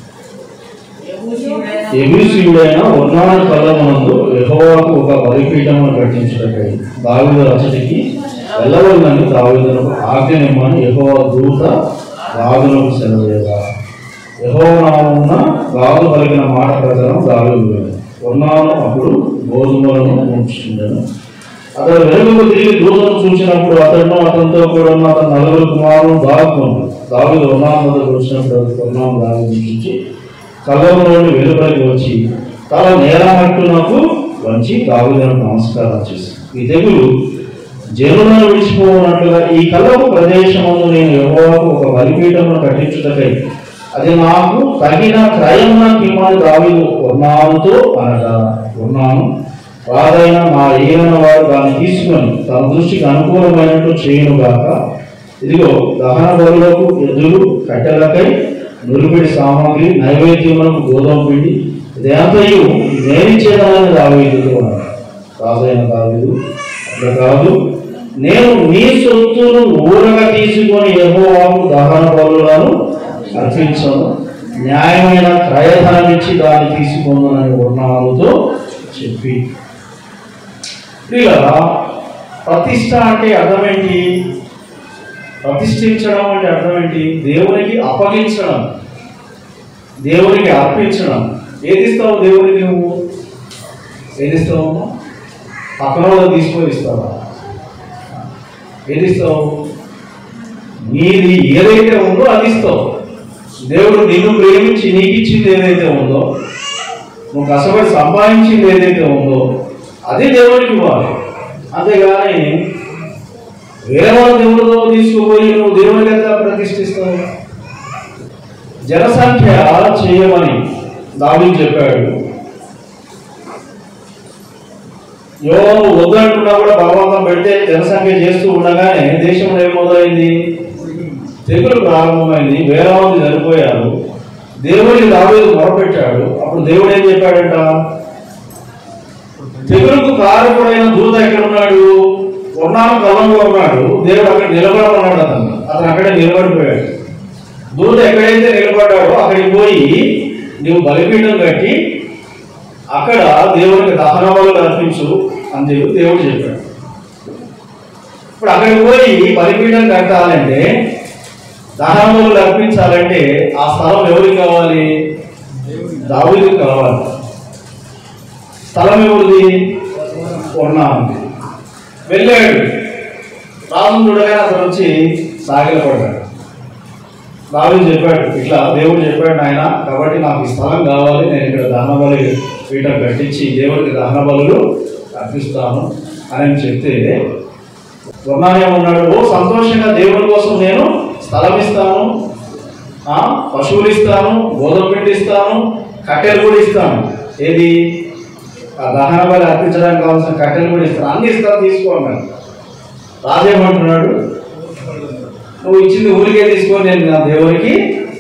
ఎబిసీయుడైన వర్ణాన కళ్ళమునందు యెహోవాకు ఒక బలిపీఠమును కట్టించుటకై దావిద రచటికి వెళ్ళవలనని దావిదనకు ఆజ్ఞనిమ్మని యెహోవా దూత దావిదనకు సెలవేయగా యెహోవానామున గాదు పలికిన మాట ప్రకారం దావిదు వర్ణాను అప్పుడు గోధుమలను ఉంచుకుంటాను అతడు వెలుగుకు తిరిగి దూతను చూసినప్పుడు అతను అతనితో కూడా ఉన్న అతని నలుగురు కుమారులు దాక్కున్నాడు దావిదు వర్ణాను వద్దకు వచ్చినప్పుడు వర్ణాను దావిదు చూసి కళ్ళంలోని వెలుపలికి వచ్చి తల నేల మట్టునకు వంచి దావిదను నమస్కారం చేసి ఈ తెగులు జనులను విడిచిపోనట్లుగా ఈ కళ్ళపు ప్రదేశమును నేను యెహోవాకు ఒక బలిపీఠమును కట్టించుటకై అది నాకు తగిన క్రయమున కిమ్మని దావిదు వర్ణానుతో అనగా వర్ణాను రాదైన నా ఏమైనా వారు దాన్ని తీసుకొని తన దృష్టికి అనుకూలమైనట్టు చేయనుగాక ఇదిగో దహన బలులకు ఎద్దులు కట్టెలకై నురిపిడి సామాగ్రి నైవేద్యములకు గోధుమ పిండి ఇదంతయు నేనిచ్చేదానని దావీదుతో అన్నాడు రాజైన దావీదు అట్లా కాదు నేను నీ సొత్తును ఊరగా తీసుకొని యెహోవాకు దహన బలులను అర్పించను న్యాయమైన క్రయధనం ఇచ్చి దాన్ని తీసుకుందానని వర్ణాలతో చెప్పి ప్రియులారా, ప్రతిష్ట అంటే అర్థం ఏంటి ప్రతిష్ఠించడం అంటే అర్థం ఏంటి దేవునికి అప్పగించడం దేవునికి అర్పించడం ఏది ఇస్తావు దేవునికి నువ్వు ఏది ఇస్తావు పక్కన వాళ్ళకి తీసుకొని ఇస్తావా ఏది ఇస్తావు నీది ఏదైతే ఉందో అది ఇస్తావు దేవుడు నిన్ను ప్రేమించి నీకు ఇచ్చింది ఏదైతే ఉందో నువ్వు కష్టపడి సంపాదించింది ఏదైతే ఉందో అది దేవుడికి ఇవ్వాలి అంతేగాని వేరే వాళ్ళ దేవుడితో తీసుకుపోయి నువ్వు దేవునికి ఎంత ప్రతిష్ఠిస్తావు జనసంఖ్య చేయమని దావీదు చెప్పాడు యోను వద్దంటున్నా కూడా బలవంతం పెడితే జనసంఖ్య చేస్తూ ఉండగానే దేశంలో ఏం మొదలైంది తెగులు ప్రారంభమైంది వేల మంది చనిపోయారు దేవుడికి దావీదు మొరపెట్టాడు అప్పుడు దేవుడు ఏం చెప్పాడంట తెగులుకు కారకుడైన దూత ఎక్కడ ఉన్నాడు ఉన్నాను కలంలో ఉన్నాడు దేవుడు అక్కడ నిలబడమన్నాడు అతను అతను అక్కడే నిలబడిపోయాడు దూత ఎక్కడైతే నిలబడ్డాడో అక్కడికి పోయి నువ్వు బలిపీఠం కట్టి అక్కడ దేవుడికి దహన బలులు అర్పించు అని చెప్పి దేవుడు చెప్పాడు ఇప్పుడు అక్కడికి పోయి బలిపీఠం కట్టాలంటే దహన బలులు అర్పించాలంటే ఆ స్థలం ఎవరికి కావాలి దావుడికి కావాలి స్థలం ఎవరిది ఉన్నాను వెళ్ళాడు రాజు చూడగానే అతను వచ్చి సాగిలపడ్డాడు రాజు చెప్పాడు ఇట్లా దేవుడు చెప్పాడు నాయన కాబట్టి నాకు ఈ స్థలం కావాలి నేను ఇక్కడ దహన బలి పీఠం కట్టించి దేవుడికి దహన బలులు అర్పిస్తాను అని చెప్తే ఉన్నాడు ఓ సంతోషంగా దేవుడి కోసం నేను స్థలం ఇస్తాను ఆ, పశువులు ఇస్తాను గోధుమ పిండి ఇస్తాను కట్టెలు కూడా ఇస్తాను ఏది ఆ దహన బలి అర్పించడానికి కావాల్సిన కట్టెలు కూడా ఇస్తాను అన్ని ఇస్తాను తీసుకోండి రాజు ఏమంటున్నాడు నువ్వు ఇచ్చింది ఊరికే తీసుకొని నేను నా దేవునికి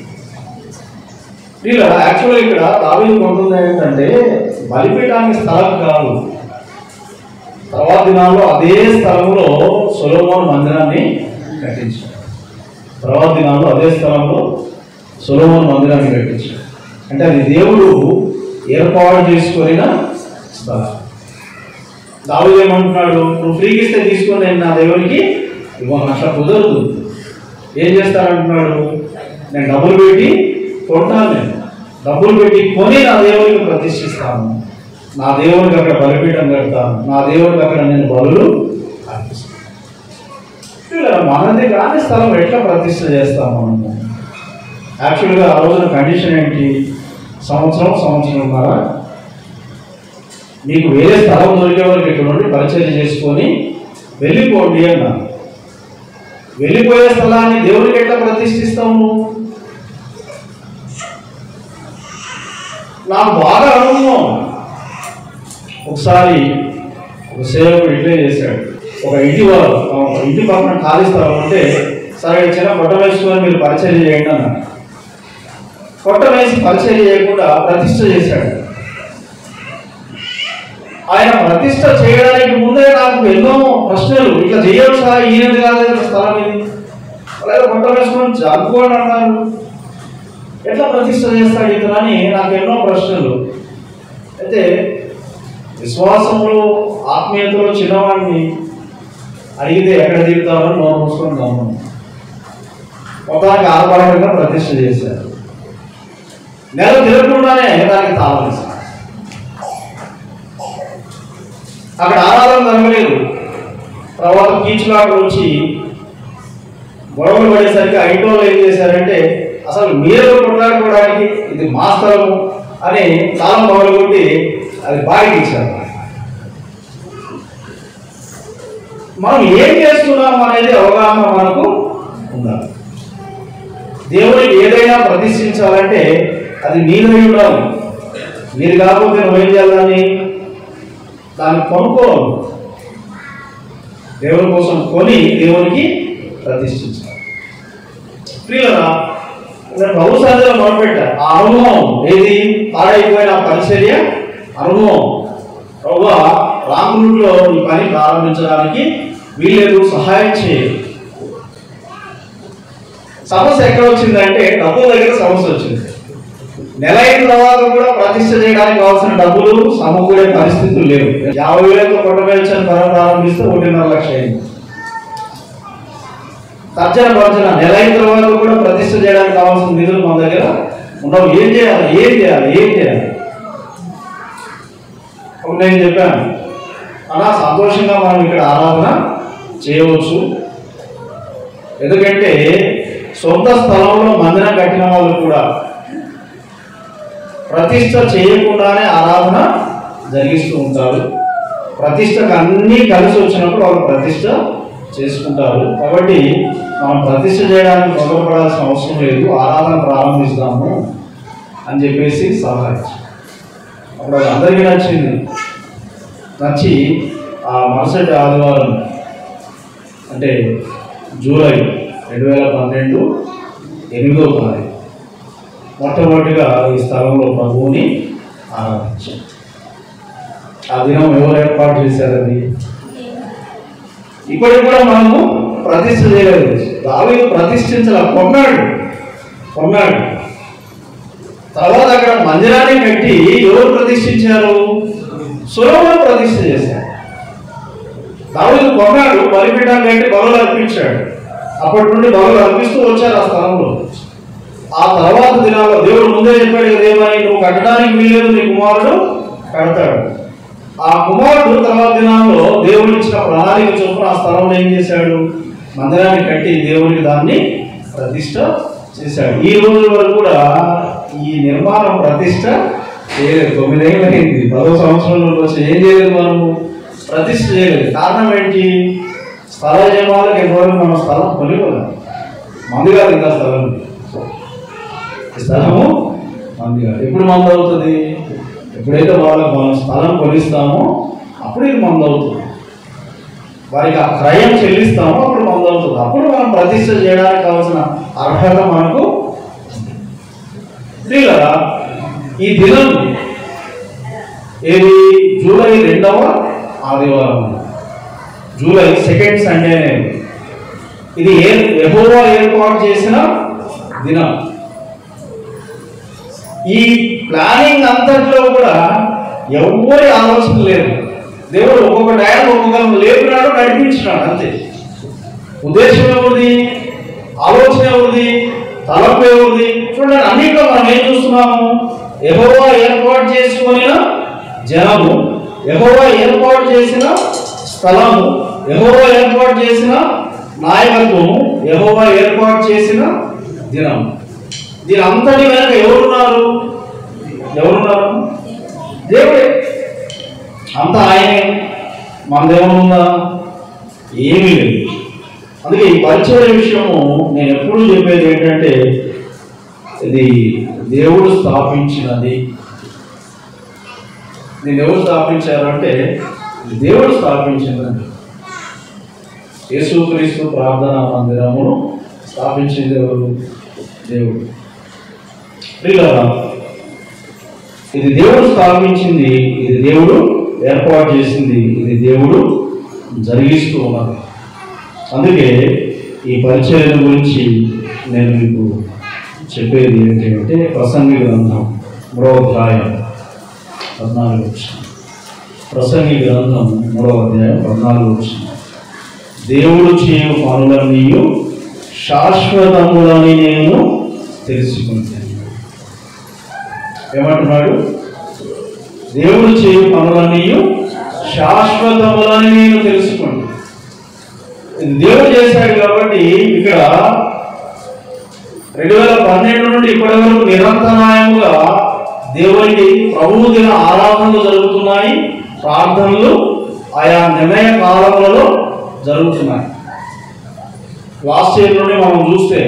వీళ్ళ యాక్చువల్గా ఇక్కడ దావీదు కొంటుంది ఏంటంటే బలిపీఠానికి స్థలం కాదు తర్వాత దినాల్లో అదే స్థలంలో సొలోమోన్ మందిరాన్ని కట్టించాడు తర్వాత దినాల్లో అదే స్థలంలో సొలోమోన్ మందిరాన్ని కట్టించాడు అంటే అది దేవుడు ఏర్పాటు చేసుకొనిన స్థలం దావుడు ఏమంటున్నాడు నువ్వు ఫ్రీకి ఇస్తే తీసుకొని నేను నా దేవునికి ఇవ్వను అట్లా కుదరదు ఏం చేస్తానంటున్నాడు నేను డబ్బులు పెట్టి కొంటాను నేను డబ్బులు పెట్టి కొని నా దేవునికి ప్రతిష్ఠిస్తాను నా దేవునికి అక్కడ బలిపీఠం కడతాను నా దేవునికి అక్కడ నేను బలులు అర్పిస్తాను ఇలా మనది కాని స్థలం ఎట్లా ప్రతిష్ఠ చేస్తాం మనము యాక్చువల్గా ఆ రోజున కండిషన్ ఏంటి సంవత్సరం సంవత్సరంన్నర మీకు వేరే స్థలం దొరికే వరకు ఇక్కడ నుండి పరిచయం చేసుకొని వెళ్ళిపోండి అన్నారు వెళ్ళిపోయే స్థలాన్ని దేవుడికి ఎట్లా ప్రతిష్ఠిస్తాము నువ్వు? నాకు బాగా అనుభవం ఒకసారి ఒక సేవకుడు ఇట్లే చేశాడు ఒక ఇంటి వారు ఒక ఇంటి పక్కన ఖాళీ స్థలం ఉంటే సరే చిన్న కొట్ట వేసుకొని మీరు పరిచయం చేయండి అన్నారు కొట్ట వేసి పరిచయం చేయకుండా ప్రతిష్ఠ చేశాడు ఆయన ప్రతిష్ట చేయడానికి ముందే నాకు ఎన్నో ప్రశ్నలు ఇట్లా చేయవచ్చా ఈయనది కాదు కదా స్థలం ఇది అలాగే కొట్ట వేసుకొని జరుపుకోండి అన్నారు ఎట్లా ప్రతిష్ట చేస్తాడు ఇతను అని నాకు ఎన్నో ప్రశ్నలు అయితే విశ్వాసంలో ఆత్మీయతలో చిన్నవాడిని అడిగితే ఎక్కడ దిగుతామని నోరు మూసుకొని గమనం మొత్తానికి ఆర్భాటంగా ప్రతిష్ట చేశారు నెల తిరగకుండానే దానికి తాళం వేశారు అక్కడ ఆరాధన జరగలేదు తర్వాత కీచులాటలు వచ్చి గొడవలు పడేసరికి ఐటోళ్ళు ఏం చేశారంటే అసలు మీరు కొట్లాడుకోవడానికి ఇది మా స్థలము అని తాళం పగలగొట్టి అది బాగా ఇచ్చారు మనం ఏం చేస్తున్నాం అనేది అవగాహన మనకు ఉండాలి దేవుడికి ఏదైనా ప్రతిష్ఠించాలంటే అది నీదై ఉండాలి మీరు కాకపోతే నువ్వేం చేయాలని దాన్ని కొనుక్కోవాలి దేవుని కోసం కొని దేవునికి ప్రతిష్ఠించాలి ప్రియులరా నేను బహు సహజంగా మొదలుపెట్టా ఆ అనుభవం ఏది పాడైపోయిన ఆ పరిచర్య అనుభవం ప్రభు రామగుడిలో ఈ పని ప్రారంభించడానికి వీళ్ళకు సహాయం చేయాలి సమస్య ఎక్కడ వచ్చిందంటే డబ్బుల దగ్గర సమస్య వచ్చింది నెల అయిన తర్వాత కూడా ప్రతిష్ట చేయడానికి కావాల్సిన డబ్బులు సమకూడే పరిస్థితులు లేవు యాభై వేలకు కొట్టవేల్చిన పని ప్రారంభిస్తే ఒకటిన్నర లక్ష అయింది తర్జన భర్జన నెల అయిన తర్వాత కూడా ప్రతిష్ట చేయడానికి కావాల్సిన నిధులు మన దగ్గర ఉండవు ఏం చేయాలి ఏం చేయాలి ఏం చేయాలి అప్పుడు నేను చెప్పాను అలా సంతోషంగా మనం ఇక్కడ ఆరాధన చేయవచ్చు ఎందుకంటే సొంత స్థలంలో మందిరం కట్టిన వాళ్ళు కూడా ప్రతిష్ట చేయకుండానే ఆరాధన జరిగిస్తూ ఉంటారు ప్రతిష్టకు అన్నీ కలిసి వచ్చినప్పుడు వాళ్ళు ప్రతిష్ట చేసుకుంటారు కాబట్టి మనం ప్రతిష్ఠ చేయడానికి మొదలుపడాల్సిన అవసరం లేదు ఆరాధన ప్రారంభిస్తాము అని చెప్పేసి సలహా ఇచ్చారు అప్పుడు అది అందరికీ నచ్చింది నచ్చి ఆ మరుసటి ఆదివారం అంటే జూలై రెండు వేల పన్నెండు ఎనిమిదో తారీఖు మొట్టమొదటిగా ఈ స్థలంలో ప్రభువుని ఆరాధించారు ఆ దినం ఎవరు ఏర్పాటు చేశారు అది ఇప్పటికి కూడా మనము ప్రతిష్ఠ చేయలేదు దావీదు ప్రతిష్ఠించాల కొన్నాడు కొన్నాడు తర్వాత అక్కడ మందిరాన్ని కట్టి ఎవరు ప్రతిష్ఠించారు సులభం ప్రతిష్ఠ చేశారు దావీదు కొన్నాడు బలిపీఠాన్ని కట్టి బలు అర్పించాడు అప్పటి నుండి బలు అర్పిస్తూ వచ్చారు ఆ స్థలంలో ఆ తర్వాత దినాల్లో దేవుడు ముందే చెప్పాడు కదా ఏమని నువ్వు కట్టడానికి వీలేదు నీ కుమారుడు కడతాడు ఆ కుమారుడు తర్వాత దినాల్లో దేవుడు ఇచ్చిన ప్రణాళిక చొప్పున ఆ స్థలంలో ఏం చేశాడు మందిరాన్ని కట్టి దేవుడికి దాన్ని ప్రతిష్ట చేశాడు ఈ రోజు వరకు కూడా ఈ నిర్మాణం ప్రతిష్ట చేయలేదు తొమ్మిదేళ్ళు అయింది పదో సంవత్సరంలో వచ్చి ఏం చేయలేదు మనము ప్రతిష్ట చేయలేదు కారణం ఏంటి స్థల యజమానులకు ఎంతవరకు మనం స్థలం కొనివ్వలేదు మంది కాదు ఇంకా స్థలం ఉంది. స్థలము మంది కాదు ఎప్పుడు మంది అవుతుంది ఎప్పుడైతే వాళ్ళకి మనం స్థలం కొనిస్తామో అప్పుడు ఇది మంది అవుతుంది వారికి ఆ క్రయం చెల్లిస్తామో అప్పుడు మంది అవుతుంది అప్పుడు మనం ప్రతిష్ట చేయడానికి కావాల్సిన అర్హత మనకు స్త్రీలరా ఈ దినం ఏది జూలై రెండవ ఆదివారం జూలై సెకండ్ సండే అనేది ఇది ఏ యెహోవా ఏర్పాటు చేసిన దినం ఈ ప్లానింగ్ అంతట్లో కూడా ఎవరి ఆలోచన లేదు దేవుడు ఒక్కొక్క టైం ఒక్కొక్క లేపినాడు నడిపించినాడు అంతే ఉద్దేశం ఎవరిది ఆలోచన ఎవరిది తలంపు ఎవరిది చూడండి అన్నింటిలో మనం ఏం చూస్తున్నాము ఎహోవా ఏర్పాటు చేసుకుని జనము ఎహోవా ఏర్పాటు చేసిన స్థలము ఎహోవా ఏర్పాటు చేసిన నాయకత్వము ఎహోవా ఏర్పాటు చేసిన దినం దీని అంతటి వెనక ఎవరున్నారు ఎవరున్నారు దేవుడే అంత ఆయనే మనదేమన్నా ఏమీ లేదు అందుకే ఈ పరిచయ విషయము నేను ఎప్పుడు చెప్పేది ఏంటంటే ఇది దేవుడు స్థాపించినది దీన్ని ఎవరు స్థాపించారు అంటే ఇది దేవుడు స్థాపించిందండి యేసుక్రీస్తు ప్రార్థనా మందిరమును స్థాపించింది ఎవరు దేవుడు ప్రియులారా, ఇది దేవుడు స్థాపించింది ఇది దేవుడు ఏర్పాటు చేసింది ఇది దేవుడు జరిగిస్తూ ఉన్నది అందుకే ఈ పరిచయం గురించి నేను మీకు చెప్పేది ఏంటంటే ప్రసంగి గ్రంథం మూడవ అధ్యాయం పద్నాలుగు వచ్చిన ప్రసంగి గ్రంథం మూడవ అధ్యాయం పద్నాలుగు వచ్చిన దేవుడు చేయు పనులన్నీ శాశ్వతములని నేను తెలుసుకుంటాను ఏమంటున్నాడు దేవుడు చేయు పనులన్నీ శాశ్వతములని నేను తెలుసుకుంటాను ఇది దేవుడు చేశాడు కాబట్టి ఇక్కడ రెండు వేల పన్నెండు నుండి ఇప్పటి వరకు నిరంతరాయముగా దేవునికి ప్రభువు దిన ఆరాధనలు జరుగుతున్నాయి ప్రార్థనలు ఆయా నిర్ణయ కాలములలో జరుగుతున్నాయి లాస్ట్ ఇయర్ నుండి మనం చూస్తే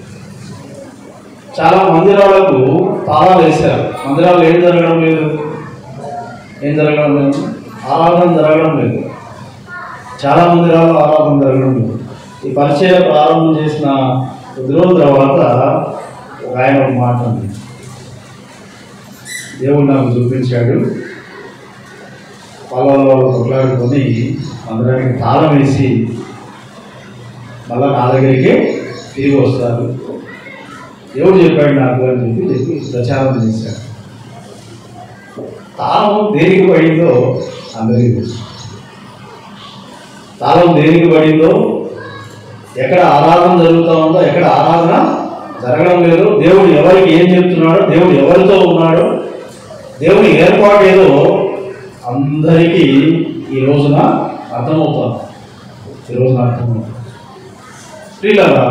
చాలా మందిరాలకు తాళాలు వేశారు మందిరాలు ఏం జరగడం లేదు ఏం జరగడం లేదు ఆరాధన జరగడం లేదు చాలా మందిరాల్లో ఆరాధన జరగడం లేదు ఈ పరిచయం ప్రారంభం చేసిన కొద్ది రోజుల తర్వాత ఒక ఆయన ఒక మాట అంది దేవుడు నాకు చూపించాడు పొలాల్లో వాళ్ళు కొట్లాడుకొని మందిరానికి తాళం వేసి మళ్ళా నా దగ్గరికి తిరిగి వస్తారు దేవుడు చెప్పాడు నాకు అని చెప్పి చెప్పి ప్రచారం చేశాడు తాళం దేనికి పడిందో అందరికీ తెలుసు తాళం దేనికి పడిందో ఎక్కడ ఆరాధన జరుగుతూ ఉందో ఎక్కడ ఆరాధన జరగడం లేదు దేవుడు ఎవరికి ఏం చెప్తున్నాడో దేవుడు ఎవరితో ఉన్నాడో దేవుని ఏర్పాటు ఏదో అందరికీ ఈ రోజున అర్థమవుతుంది ఈ రోజున అర్థమవుతుంది స్త్రీలారా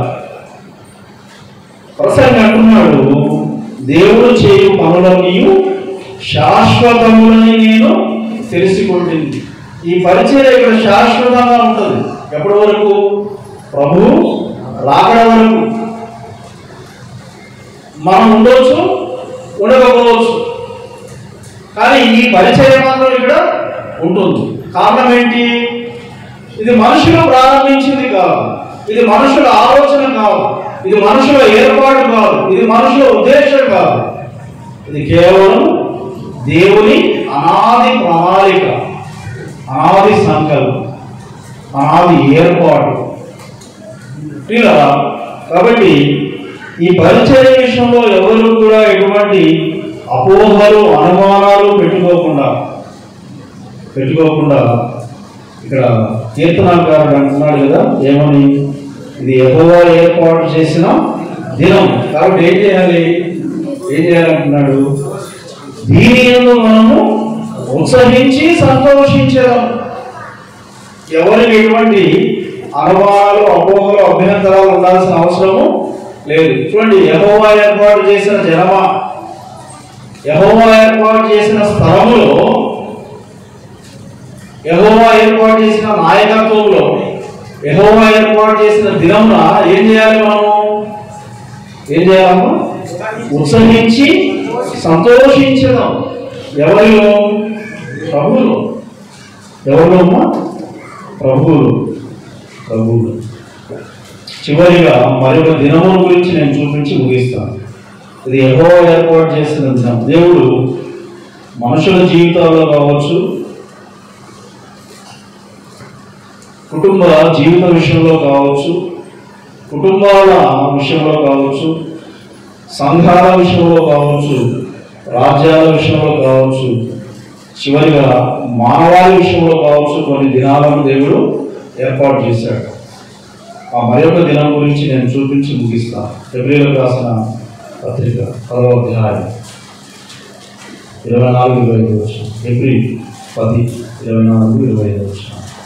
ప్రసంగి అంటున్నాడు దేవుడు చేయు పనులన్నీ శాశ్వతములని నేను తెలుసుకుంటుంది ఈ పరిచయం ఇక్కడ శాశ్వతంగా ఉంటుంది ఎప్పటి వరకు ప్రభు రాకడ వరకు మనం ఉండొచ్చు ఉండకపోవచ్చు కానీ ఈ పరిచయం మాత్రం ఇక్కడ ఉంటుంది కారణం ఏంటి ఇది మనుషులు ప్రారంభించింది కాదు ఇది మనుషుల ఆలోచన కాదు ఇది మనుషుల ఏర్పాటు కాదు ఇది మనుషుల ఉద్దేశం కాదు ఇది కేవలం దేవుని అనాది ప్రణాళిక అనాది సంకల్పం అనాది ఏర్పాటు ఇలా కాబట్టి ఈ పరిచయ విషయంలో ఎవరు కూడా ఎటువంటి అపోహలు అనుమానాలు పెట్టుకోకుండా పెట్టుకోకుండా ఇక్కడ కీర్తనాకారుడు అంటున్నాడు కదా ఏమని ఇది యెహోవా ఏర్పాటు చేసిన దినం కాబట్టి ఏం చేయాలి ఏం చేయాలంటున్నాడు దీని యందు మనము ఉత్సహించి సంతోషించడం ఎవరికి ఎటువంటి అనుమానాలు అపోహలు అభ్యంతరాలు ఉండాల్సిన అవసరము లేదు చూడండి యహోవా ఏర్పాటు చేసిన జనమా యహోవా ఏర్పాటు చేసిన స్థలములో యహోవా ఏర్పాటు చేసిన నాయకత్వంలో యహోవా ఏర్పాటు చేసిన దినమున ఏం చేయాలి మనము ఏం చేయాలమ్మా ఉత్సహించి సంతోషించడం ఎవరిలో ప్రభువులో ఎవరిలో అమ్మా ప్రభువులు ప్రభువులు చివరిగా మరొక దినముల గురించి నేను చూపించి ముగిస్తాను ఇది ఎహో ఏర్పాటు చేసిన దినం దేవుడు మనుషుల జీవితాల్లో కావచ్చు కుటుంబ జీవిత విషయంలో కావచ్చు కుటుంబాల విషయంలో కావచ్చు సంఘాల విషయంలో కావచ్చు రాజ్యాల విషయంలో కావచ్చు చివరిగా మానవాళి విషయంలో కావచ్చు కొన్ని దినాలను దేవుడు ఏర్పాటు చేశాడు ఆ మరొక దినం గురించి నేను చూపించి ముగిస్తాను ఫిబ్రవరిలో రాసిన పత్రిక పదవ అధ్యాయం ఇరవై నాలుగు ఇరవై ఐదు వచ్చిన ఏప్రిల్ పది ఇరవై నాలుగు ఇరవై ఐదు వచ్చిన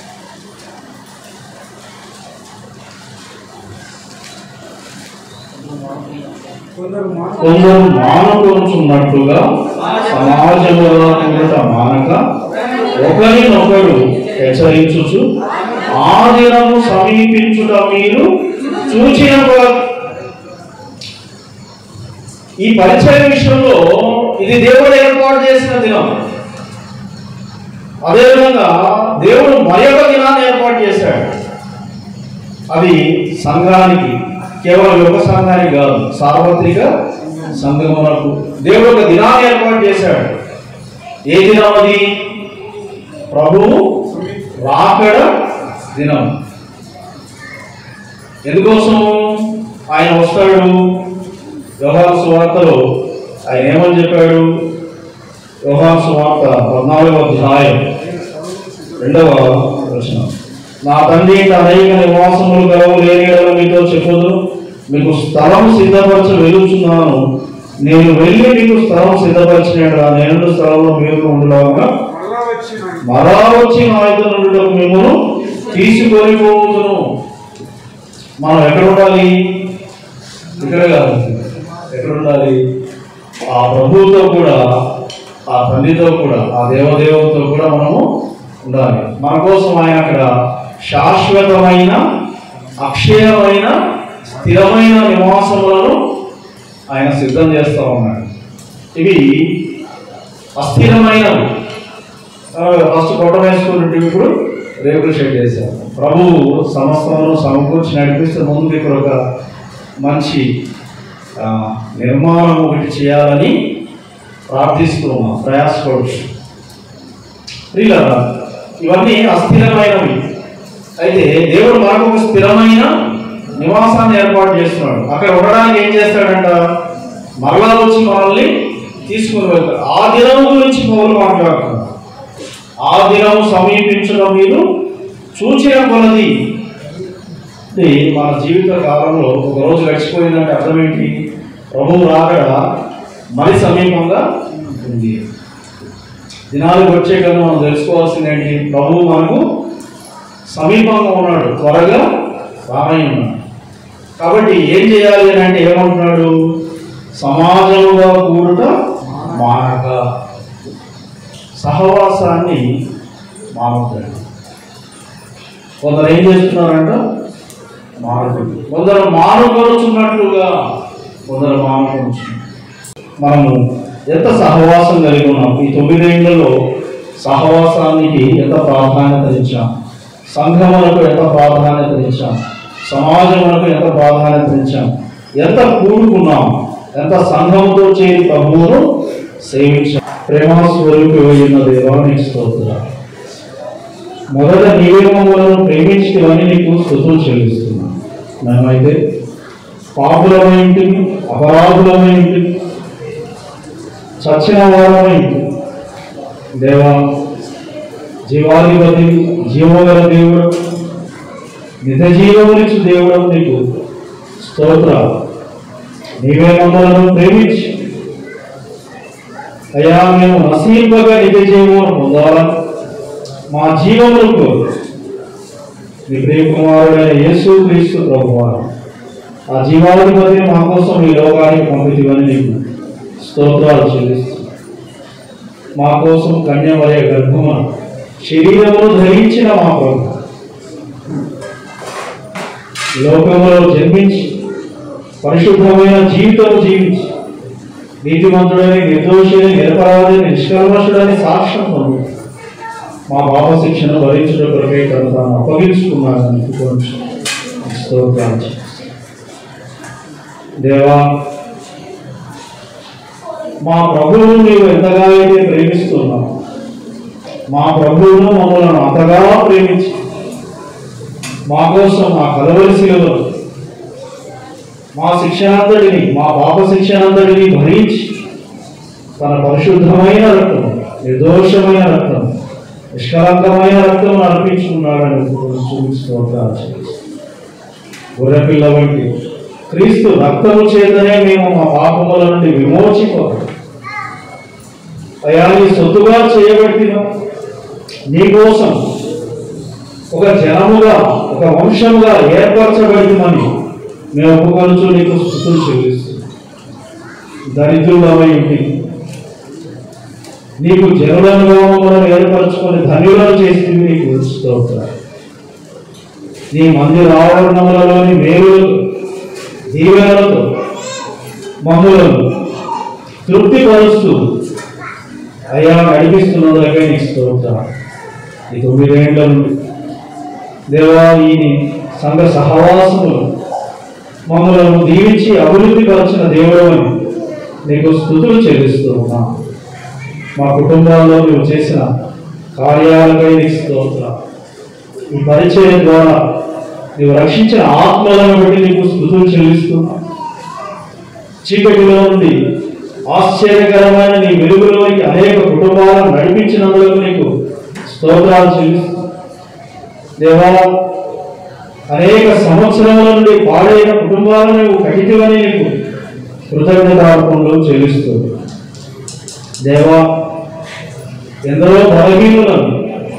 కొందరు మాత్రం కొందరు మానుకొనుచున్నట్టుగా సమాజంలో కూడట మానక ఒకరినొకరు హెచ్చరించుచు ఆ దినము సమీపించుట మీరు చూచిన వారు. ఈ పరిచయ విషయంలో ఇది దేవుడు ఏర్పాటు చేసిన దినం అదేవిధంగా దేవుడు మరొక దినాన్ని ఏర్పాటు చేశాడు అది సంఘానికి కేవలం యుగ సంఘానికి కాదు సార్వత్రిక సంఘమునకు దేవుడు ఒక దినాన్ని ఏర్పాటు చేశాడు ఏ దినం అది ప్రభువు రాకడ దినం ఎందుకోసం ఆయన వస్తాడు వ్యవహార సువార్తలో ఆయన ఏమని చెప్పాడు వ్యవహార సువార్త పద్నాలుగవ అధ్యాయం రెండవ ప్రశ్న నా తండ్రి ఇంట అనేక నివాసములు గలవు లేని ఎడల మీతో చెప్పుదు మీకు స్థలం సిద్ధపరచ వెలుచున్నాను నేను వెళ్ళి మీకు స్థలం సిద్ధపరిచిన నేను స్థలంలో మీరు ఉండలాగా మరలా వచ్చిన మరా వచ్చి నా ఇద్దరు నుండి మిమ్మల్ని తీసుకొని పోతును మనం ఎక్కడ ఉండాలి ఇక్కడ కాదు ఎక్కడ ఉండాలి ఆ ప్రభువుతో కూడా ఆ తండ్రితో కూడా ఆ దేవదేవులతో కూడా మనము ఉండాలి మన కోసం ఆయన అక్కడ శాశ్వతమైన అక్షయమైన స్థిరమైన నివాసములను ఆయన సిద్ధం చేస్తూ ఉన్నాడు ఇవి అస్థిరమైనవి ఫస్ట్ కొట్ట వేసుకున్నట్టు ఇప్పుడు రేకుల షెడ్ వేశారు ప్రభువు సమస్తమును సమకూర్చి నడిపిస్తే ముందుకు ఇక్కడ ఒక మంచి ఆ, నిర్మాణం ఒకటి చేయాలని ప్రార్థిస్తున్నాం ప్రయాసపడచ్చు ప్రియులారా, ఇవన్నీ అస్థిరమైనవి అయితే దేవుడు మనకు ఒక స్థిరమైన నివాసాన్ని ఏర్పాటు చేస్తున్నాడు అక్కడ ఉండడానికి ఏం చేస్తాడంట మరలా వచ్చి మనల్ని తీసుకుని వెళ్తాడు ఆ దినం గురించి పౌరులు మాట్లాడుతున్నారు ఆ దినము సమీపించడం మీరు చూచిన కొలది ఇది మన జీవిత కాలంలో ఒక రోజు గడిచిపోయిందంటే అర్థం ఏంటి ప్రభువు రాకడ మరి సమీపంగా ఉంది దినాలు వచ్చే కదా మనం తెలుసుకోవాల్సింది ఏంటి ప్రభువు మనకు సమీపంగా ఉన్నాడు త్వరగా రానై ఉన్నాడు కాబట్టి ఏం చేయాలి అని అంటే ఏమంటున్నాడు సమాజముగా కూడుట మానక సహవాసాన్ని మానుతాడు కొందరు ఏం చేస్తున్నారంట మానుకుంది కొందరు మానుకొనుచున్నట్లుగా కొందరు మానుకొనుచున్నారు మనము ఎంత సహవాసం కలిగి ఉన్నాం ఈ తొమ్మిదేళ్లలో సహవాసానికి ఎంత ప్రాధాన్యత ఇచ్చాం సంఘములకు ఎంత ప్రాధాన్యత ఇచ్చాం సమాజములకు ఎంత ప్రాధాన్యత ఇచ్చాం ఎంత కూడుకున్నాం ఎంత సంఘముతో చేరి ప్రభువును సేవించాం ప్రేమ స్వరూపి అయిన దేవానికి స్తోత్ర మొదట నీవేమములను ప్రేమించుకొని నీకు స్థుతులు చెల్లిస్తున్నాను మేమైతే పాపులమైంటి అపరాధులమైంటి చచ్చిన వారమైంటి దేవా జీవాధిపతి జీవగల దేవుడు నిజ జీవమునిచ్చు దేవుడు నీకు స్తోత్ర నీవే మమ్మలను ప్రేమించి అయ్యా మేము నసీపగా నిజ జీవమును పొందాలని మా జీవములకు నీ ప్రియకుమారుడైన యేసు క్రీస్తు ప్రభువారు ఆ జీవాధిపతిని మా కోసం ఈ లోకానికి పంపితివని నీకు స్తోత్రాలు చెల్లిస్తూ మా కోసం కన్యమయ గర్భమున శరీరమును ధరించిన మా ప్రభు ఈ లోకములో జన్మించి పరిశుద్ధమైన జీవితం జీవించి నీతిమంతుడని నిర్దోషిని నిరపరాధి నిష్కల్మషుడని సాక్ష్యం పొంది మా పాప శిక్షను భరించడం కొరకే తను తాను అప్పగించుకున్నాడని అనుకోవచ్చు స్తోత్రాలు చెల్లిస్తూ. దేవా మా ప్రభువును నీవు ఎంతగా అయితే ప్రేమిస్తున్నావు మా ప్రభువును మమ్మల్ని అంతగా ప్రేమించి మా కోసం మా కలవలసిలను మా శిక్షణంతటిని మా పాప శిక్షణంతటిని భరించి తన పరిశుద్ధమైన రక్తం నిర్దోషమైన రక్తం నిష్కలంకమైన రక్తం అర్పించుకున్నాడని చూపిస్తూ గొర్రెపిల్ల వంటి క్రీస్తు రక్తము చేతనే మేము మా పాపముల నుండి విమోచిపోతాం అయా నీ సొత్తుగా చేయబట్టిన నీ కోసం ఒక జనముగా ఒక వంశముగా ఏర్పరచబడిందని మేము ఒప్పుకొనుచు నీకు స్థుతులు చెల్లిస్తున్నాం దరిద్రులమై ఉండి నీకు జనులను మమ్మల్ని ఏర్పరచుకొని ధన్యులను చేసింది నీకు స్తోత్రాలు నీ మందిర ఆవరణములలోని మేలులతో దీవెనలతో మమ్మలను తృప్తిపరుస్తూ అయ్యా నడిపిస్తున్నదాకా నీకు స్తోత్రాలు ఈ తొమ్మిదేండ్ల నుండి దేవా ఈ నీ సంఘ సహవాసములు మమ్మలను దీవించి అభివృద్ధి పరచిన దేవుడు అని నీకు స్థుతులు చెల్లిస్తూ ఉన్నా మా కుటుంబాల్లో నువ్వు చేసిన కార్యాలపై నీకు స్తోత్రాలు ఈ పరిచయం ద్వారా నీవు రక్షించిన ఆత్మలను బట్టి నీకు స్థుతులు చెల్లిస్తున్నా చీకటిలో నుండి ఆశ్చర్యకరమైన నీ వెలుగులోకి అనేక కుటుంబాలను నడిపించినందుకు నీకు స్తోత్రాలు చెల్లిస్తూ దేవా అనేక సంవత్సరముల నుండి పాడైన కుటుంబాలను నువ్వు కఠితమని నీకు కృతజ్ఞతార్పణలు చెల్లిస్తూ దేవా ఎందరో బలహీనులను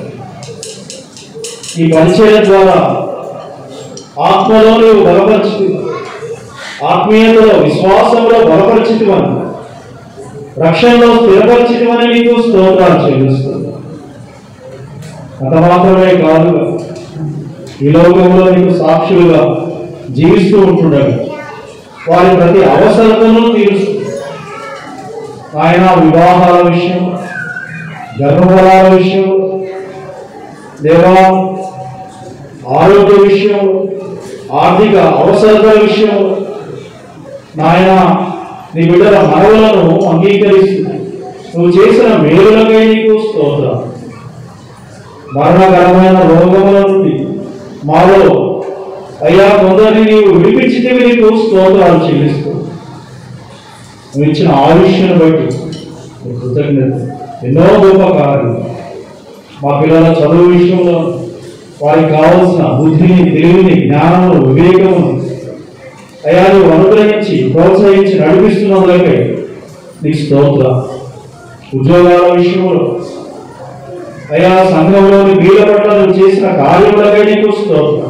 ఈ పరిచయం ద్వారా ఆత్మలో నువ్వు బలపరచు ఆత్మీయతలో విశ్వాసంలో బలపరిచితివని రక్షణలో స్థిరపరిచితివని నీకు స్తోత్రాలు చెల్లిస్తుంది అంత మాత్రమే కాదు ఈ లోకంలో నీకు సాక్షులుగా జీవిస్తూ ఉంటుండగా వారి ప్రతి అవసరతను తీరుస్తూ ఆయన వివాహాల విషయం గర్భఫలాల విషయం దేవా ఆరోగ్య విషయం ఆర్థిక అవసరతల విషయం నాయన నీ బిడ్డల మనవులను అంగీకరిస్తూ నువ్వు చేసిన మేలులకై నీకు స్తోత్రం మరణకరమైన రోగముల నుండి మాలో అయ్యా కొందరిని నీవు విడిపించితే నీకు స్తోత్రాలు చెల్లిస్తూ నువ్వు ఇచ్చిన ఆయుష్ను బట్టి నీకు కృతజ్ఞత ఎన్నో గొప్ప కార్యాలు మా పిల్లల చదువు విషయంలో వారికి కావలసిన బుద్ధిని తెలివిని జ్ఞానమును వివేకమును అయ్యా నువ్వు అనుగ్రహించి ప్రోత్సహించి నడిపిస్తున్నందులకై నీకు స్తోత్ర ఉద్యోగాల విషయంలో అయ్యా సంఘంలోని వీళ్ళ పట్ల నువ్వు చేసిన కార్యములకై నీకు స్తోత్రం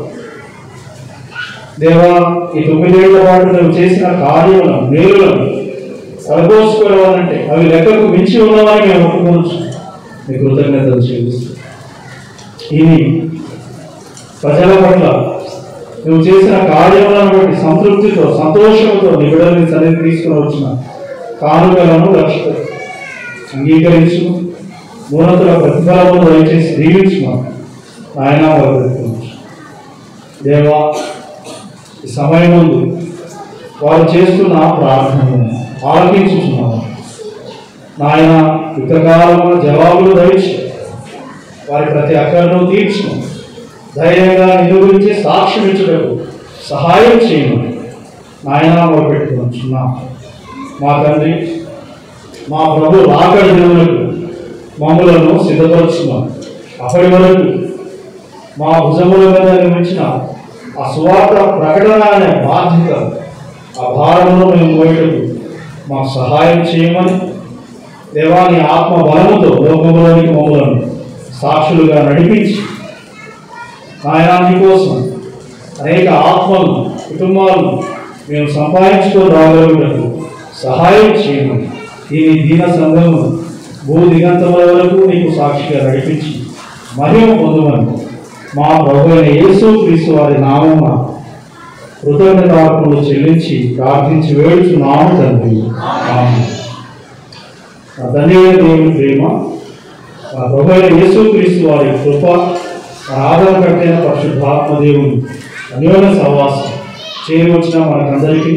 దేవా ఈ తొమ్మిదేళ్ల పాటు నువ్వు చేసిన కార్యములను మేలులను అలపోసుకోవాలంటే అవి లెక్కకు మించి ఉన్నవని మేము ఒప్పుకోవచ్చు నీ కృతజ్ఞతలు చెల్లిస్తాం ఇది ప్రజల పట్ల నువ్వు చేసిన కార్యములను బట్టి సంతృప్తితో సంతోషంతో నిబిడని సన్నిధి తీసుకుని వచ్చిన కానుకలను రక్షిత అంగీకరించు మూలతుల ప్రతిఫలమును దయచేసి దీవించుమా ఆయన వర్తించు దేవా ఈ సమయం ముందు వారు చేస్తున్న ప్రార్థనను ఆలకించుతున్నాము నాయన యుద్ధకాలంలో జవాబులు దయచు వారి ప్రతి అక్కరను తీర్చు ధైర్యంగా నిన్ను గురించి సాక్ష్యం ఇచ్చుటకు సహాయం చేయమని నాయన పెట్టుకుంటున్నాం మా తండ్రి మా ప్రభు రాకడి దినములకు మమ్మలను సిద్ధపరుచున్నాం అప్పటి వరకు మా భుజముల మీద నిర్మించిన ఆ సువార్త ప్రకటన అనే బాధ్యత ఆ భారమును మేము మోయటకు మాకు సహాయం చేయమని దేవాని ఆత్మ బలముతో లోకంలోనికి మమ్మలను సాక్షులుగా నడిపించి ఆయనాన్ని కోసం అనేక ఆత్మలు కుటుంబాలను మేము సంపాదించుకొని రాగలుగుటకు సహాయం చేయమని ఈ దీన సంఘము భూ దిగంతముల వరకు నీకు సాక్షిగా నడిపించి మహిమ పొందమని మా ప్రభు అయిన యేసు క్రీస్తు వారి నామమున కృతజ్ఞతాత్మలు చెల్లించి ప్రార్థించి వేడుచున్నాము తండ్రి ఆమేన్. నా తండ్రి దేవుని ప్రేమ మా ప్రభు అయిన యేసు క్రీస్తు వారి కృప మన ఆదరణ కట్టిన పరిశుద్ధాత్మ దేవుని అన్యోన్య సహవాసం చేరి వచ్చిన మనకందరికీ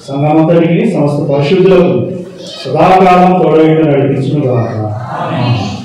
సంఘమంతటికి సమస్త పరిశుద్ధులకు సదాకాలం తోడైన నడిపించును గాక ఆమేన్.